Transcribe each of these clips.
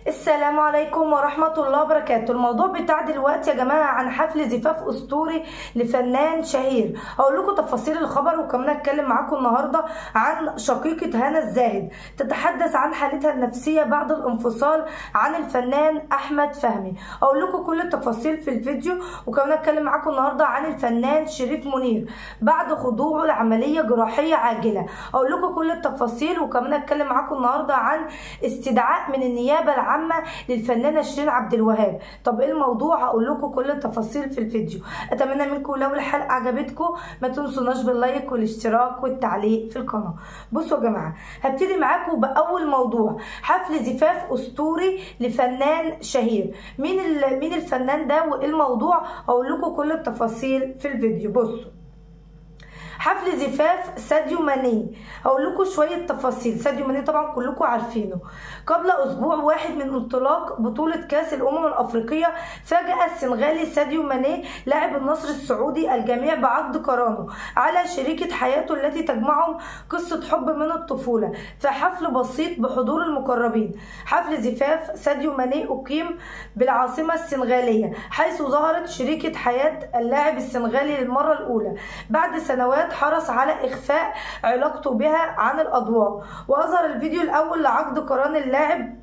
السلام عليكم ورحمة الله وبركاته الموضوع بتاع دلوقتي يا جماعة عن حفل زفاف أسطوري لفنان شهير هقول لكم تفاصيل الخبر وكمان هتكلم معاكم النهاردة عن شقيقة هنا الزاهد تتحدث عن حالتها النفسية بعد الانفصال عن الفنان أحمد فهمي هقول لكم كل التفاصيل في الفيديو وكمان هتكلم معاكم النهاردة عن الفنان شريف منير بعد خضوعه لعملية جراحية عاجلة هقول لكم كل التفاصيل وكمان هتكلم معاكم النهاردة عن استدعاء من النيابة العامة للفنانة شيرين عبد الوهاب طب ايه الموضوع هقول لكم كل التفاصيل في الفيديو اتمنى منكم لو الحلقة عجبتكم ما تنسوناش باللايك والاشتراك والتعليق في القناة بصوا يا جماعة هبتدي معاكم بأول موضوع حفل زفاف أسطوري لفنان شهير مين مين الفنان ده وايه الموضوع هقول لكم كل التفاصيل في الفيديو بصوا حفل زفاف ساديو ماني هقول لكم شويه تفاصيل ساديو ماني طبعا كلكم عارفينه قبل اسبوع واحد من انطلاق بطوله كاس الامم الافريقيه فاجأ السنغالي ساديو ماني لاعب النصر السعودي الجميع بعقد قرانه على شريكه حياته التي تجمعهم قصه حب من الطفوله في حفل بسيط بحضور المقربين حفل زفاف ساديو ماني اقيم بالعاصمه السنغاليه حيث ظهرت شريكه حياه اللاعب السنغالي للمره الاولى بعد سنوات حرص على إخفاء علاقته بها عن الأضواء وأظهر الفيديو الأول لعقد قران اللاعب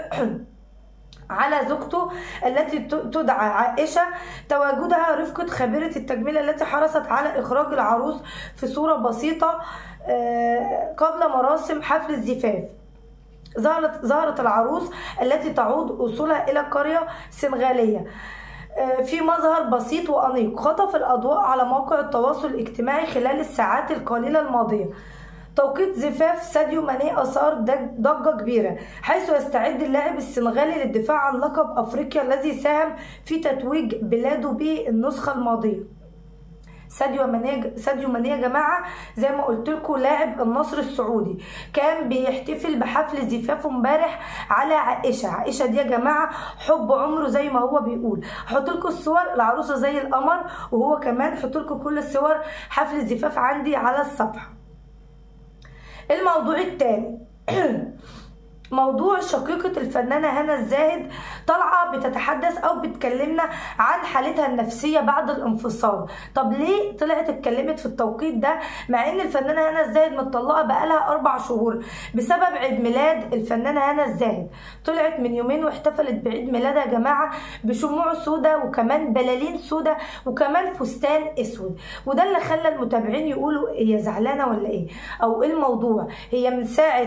على زوجته التي تدعى عائشة تواجدها رفقة خبيرة التجميل التي حرصت على إخراج العروس في صورة بسيطة قبل مراسم حفل الزفاف ظهرت ظهرت العروس التي تعود أصولها إلى قرية سنغالية في مظهر بسيط وأنيق خطف الأضواء على موقع التواصل الاجتماعي خلال الساعات القليلة الماضية توقيت زفاف ساديو ماني أثار ضجة كبيرة حيث يستعد اللاعب السنغالي للدفاع عن لقب أفريقيا الذي ساهم في تتويج بلاده به النسخة الماضية ساديو ماني ساديو ماني يا جماعه زي ما قلت لكم لاعب النصر السعودي كان بيحتفل بحفل زفافه امبارح على عائشه عائشه دي يا جماعه حب عمره زي ما هو بيقول هحط لكم الصور العروسه زي القمر وهو كمان هحط لكم كل الصور حفل الزفاف عندي على الصفحه الموضوع الثاني موضوع شقيقة الفنانة هنا الزاهد طالعة بتتحدث أو بتكلمنا عن حالتها النفسية بعد الانفصال طب ليه طلعت اتكلمت في التوقيت ده مع ان الفنانة هنا الزاهد متطلقة بقالها أربع شهور بسبب عيد ميلاد الفنانة هنا الزاهد طلعت من يومين واحتفلت بعيد ميلادها يا جماعة بشموع سودة وكمان بلالين سودة وكمان فستان اسود وده اللي خلى المتابعين يقولوا هي زعلانة ولا ايه او ايه الموضوع هي من ساعة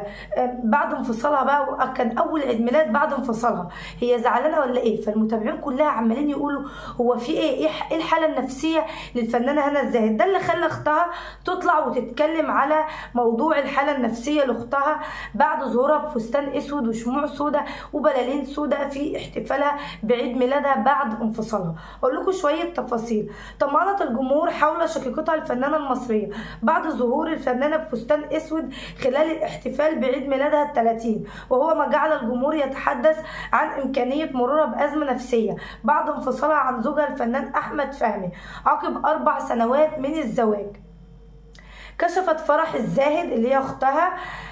بعد انفصال انفصالها بقى كان اول عيد ميلاد بعد انفصالها هي زعلانه ولا ايه فالمتابعين كلها عمالين يقولوا هو في ايه ايه الحاله النفسيه للفنانه هنا الزاهد ده اللي خلى اختها تطلع وتتكلم على موضوع الحاله النفسيه لاختها بعد ظهورها بفستان اسود وشموع سوداء وبلالين سوداء في احتفالها بعيد ميلادها بعد انفصالها اقول لكم شويه تفاصيل طمأنت الجمهور حول شقيقتها الفنانه المصريه بعد ظهور الفنانه بفستان اسود خلال الاحتفال بعيد ميلادها الثلاثين وهو ما جعل الجمهور يتحدث عن إمكانية مرورها بأزمة نفسية بعد انفصالها عن زوجها الفنان أحمد فهمي عقب أربع سنوات من الزواج كشفت فرح الزاهد اللي هي أختها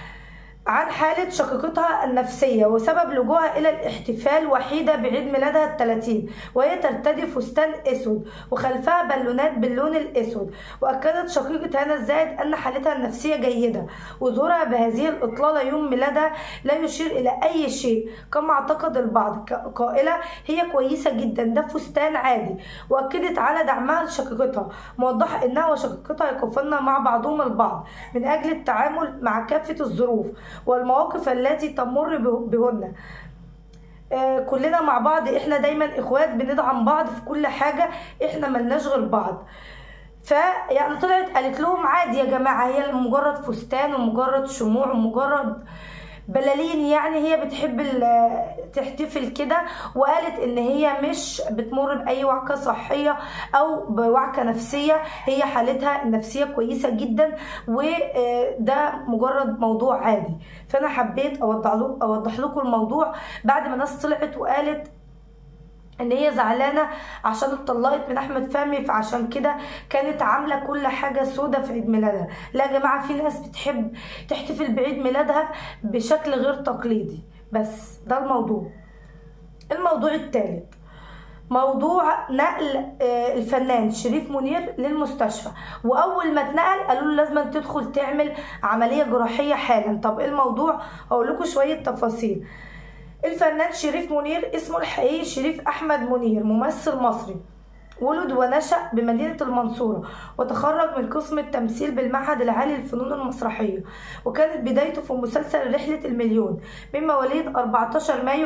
عن حالة شقيقتها النفسية وسبب لجوءها إلى الاحتفال وحيدة بعيد ميلادها الثلاثين وهي ترتدي فستان أسود وخلفها بالونات باللون الأسود وأكدت شقيقة هنا الزاهد أن حالتها النفسية جيدة وظهورها بهذه الإطلالة يوم ميلادها لا يشير إلى أي شيء كما اعتقد البعض قائلة هي كويسة جدا ده فستان عادي وأكدت على دعمها لشقيقتها موضحة أنها وشقيقتها يقفن مع بعضهم البعض من أجل التعامل مع كافة الظروف والمواقف التي تمر بهن آه كلنا مع بعض احنا دايما اخوات بندعم بعض في كل حاجة احنا ملناش غير بعض فيعني طلعت قالت لهم عادي يا جماعة هي مجرد فستان ومجرد شموع ومجرد بلالين يعني هي بتحب تحتفل كده وقالت ان هي مش بتمر باي وعكه صحيه او بوعكه نفسيه هي حالتها النفسيه كويسه جدا وده مجرد موضوع عادي فانا حبيت اوضح لكم الموضوع بعد ما ناس طلعت وقالت ان هي زعلانه عشان اتطلقت من احمد فهمي فعشان كده كانت عامله كل حاجه سودة في عيد ميلادها لا يا جماعه في ناس بتحب تحتفل بعيد ميلادها بشكل غير تقليدي بس ده الموضوع الموضوع الثالث موضوع نقل آه، الفنان شريف منير للمستشفى واول ما اتنقل قالوا له لازم تدخل تعمل عمليه جراحيه حالا طب ايه الموضوع هقول لكم شويه تفاصيل الفنان شريف منير اسمه الحقيقي شريف احمد منير ممثل مصري ولد ونشأ بمدينة المنصورة وتخرج من قسم التمثيل بالمعهد العالي للفنون المسرحية وكانت بدايته في مسلسل رحلة المليون من مواليد 14 مايو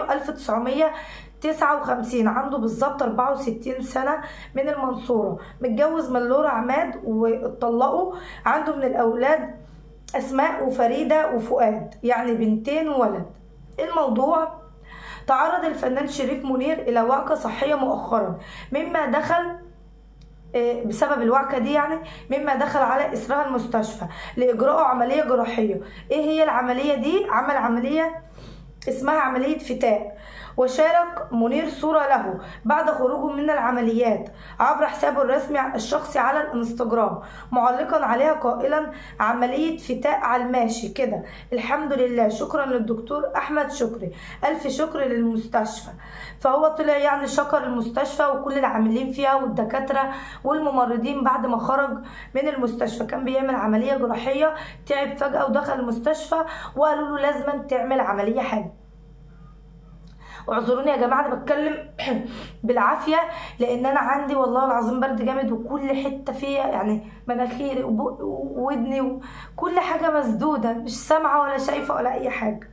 1959 عنده بالظبط 64 سنة من المنصورة متجوز من لورا عماد واتطلقوا عنده من الأولاد أسماء وفريدة وفؤاد يعني بنتين وولد الموضوع تعرض الفنان شريف منير إلى وعكة صحية مؤخرا مما دخل آه، بسبب الوعكة دي يعني مما دخل على إسرها المستشفى لإجراء عملية جراحية إيه هي العملية دي؟ عمل عملية اسمها عملية فتاء وشارك منير صورة له بعد خروجه من العمليات عبر حسابه الرسمي الشخصي على الانستجرام معلقا عليها قائلا عملية فتاء على الماشي كده الحمد لله شكرا للدكتور أحمد شكري ألف شكر للمستشفى فهو طلع يعني شكر المستشفى وكل العاملين فيها والدكاترة والممرضين بعد ما خرج من المستشفى كان بيعمل عملية جراحية تعب فجأة ودخل المستشفى وقالوا له لازم تعمل عملية حالا واعذروني يا جماعه انا بتكلم بالعافيه لان انا عندي والله العظيم برد جامد وكل حته فيا يعني مناخيري وبقي وودني وكل حاجه مسدوده مش سامعه ولا شايفه ولا اي حاجه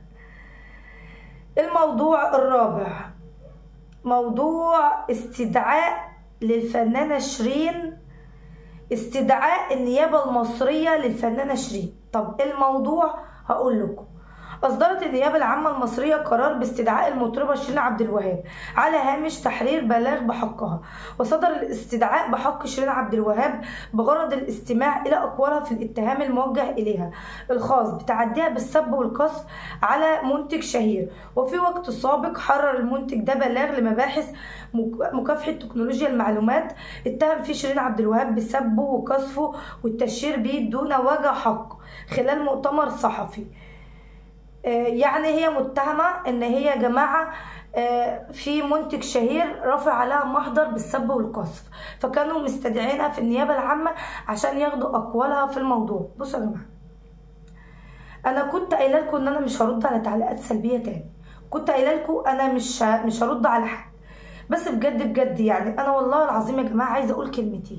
الموضوع الرابع موضوع استدعاء للفنانه شيرين استدعاء النيابه المصريه للفنانه شيرين طب إيه الموضوع هقول لكم أصدرت النيابة العامة المصرية قرار باستدعاء المطربة شيرين عبد الوهاب على هامش تحرير بلاغ بحقها وصدر الاستدعاء بحق شيرين عبد الوهاب بغرض الاستماع إلى أقوالها في الاتهام الموجه إليها الخاص بتعديها بالسب والقذف على منتج شهير وفي وقت سابق حرر المنتج ده بلاغ لمباحث مك- مكافحة تكنولوجيا المعلومات اتهم فيه شيرين عبد الوهاب بسبه وقذفه والتشهير به دون وجه حق خلال مؤتمر صحفي آه، يعني هي متهمة ان هي يا جماعة آه، في منتج شهير رافع عليها محضر بالسب والقذف فكانوا مستدعينها في النيابة العامة عشان ياخدوا أقوالها في الموضوع بصوا يا جماعة أنا كنت قايلة لكم إن أنا مش هرد على تعليقات سلبية تاني كنت قايلة لكم أنا مش ه- مش هرد على حد بس بجد بجد يعني أنا والله العظيم يا جماعة عايزة أقول كلمتين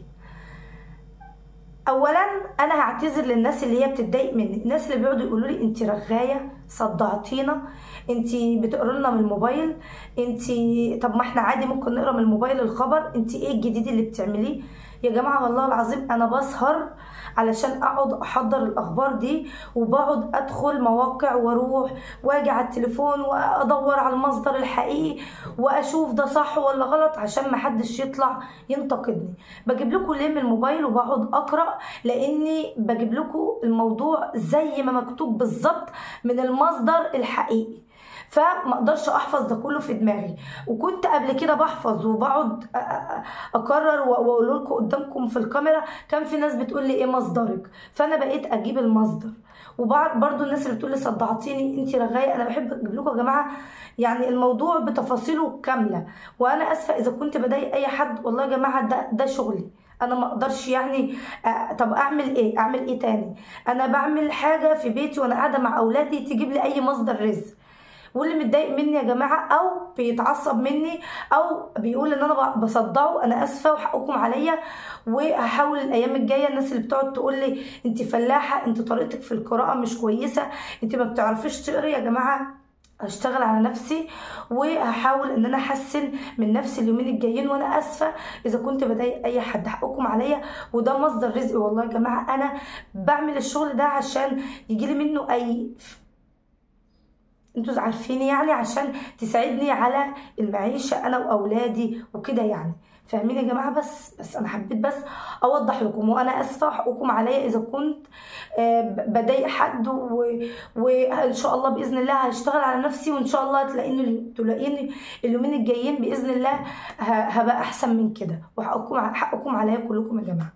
اولا انا هعتذر للناس اللي هي بتتضايق مني الناس اللي بيقعدوا يقولوا لي انت رغايه صدعتينا انت بتقرا لنا من الموبايل انت طب ما احنا عادي ممكن نقرا من الموبايل الخبر انت ايه الجديد اللي بتعمليه يا جماعه والله العظيم انا بسهر علشان اقعد احضر الاخبار دي وبقعد ادخل مواقع واروح واجي على التليفون وادور على المصدر الحقيقي واشوف ده صح ولا غلط عشان محدش يطلع ينتقدني بجيب لكم ليه من الموبايل وبقعد اقرا لاني بجيب لكم الموضوع زي ما مكتوب بالظبط من المصدر الحقيقي فما اقدرش احفظ ده كله في دماغي وكنت قبل كده بحفظ وبقعد أ- أ- اكرر و- واقول لكم قدامكم في الكاميرا كان في ناس بتقول لي ايه مصدرك فانا بقيت اجيب المصدر وبرضه الناس اللي بتقول لي صدعتيني انت رغايه انا بحب اجيب لكم يا جماعه يعني الموضوع بتفاصيله كامله وانا اسفه اذا كنت بضايق اي حد والله يا جماعه ده ده شغلي انا ما اقدرش يعني آه طب اعمل ايه اعمل ايه تاني انا بعمل حاجه في بيتي وانا قاعده مع اولادي تجيب لي اي مصدر رزق واللي متضايق مني يا جماعه او بيتعصب مني او بيقول ان انا بصدعه انا اسفه وحقكم عليا وهحاول الايام الجايه الناس اللي بتقعد تقول لي انت فلاحه انت طريقتك في القراءه مش كويسه انت ما بتعرفيش تقري يا جماعه هشتغل على نفسي وهحاول ان انا احسن من نفسي اليومين الجايين وانا اسفه اذا كنت بضايق اي حد حقكم عليا وده مصدر رزقي والله يا جماعه انا بعمل الشغل ده عشان يجيلي منه اي انتوا عارفين يعني عشان تساعدني على المعيشه انا واولادي وكده يعني فاهمين يا جماعه بس بس انا حبيت بس اوضح لكم وانا اسفه حقوقكم عليا اذا كنت آه، بضايق حد و- وان شاء الله باذن الله هشتغل على نفسي وان شاء الله تلاقيني تلاقيني اليومين الجايين باذن الله ه- هبقى احسن من كده وحقكم حقكم عليا كلكم يا جماعه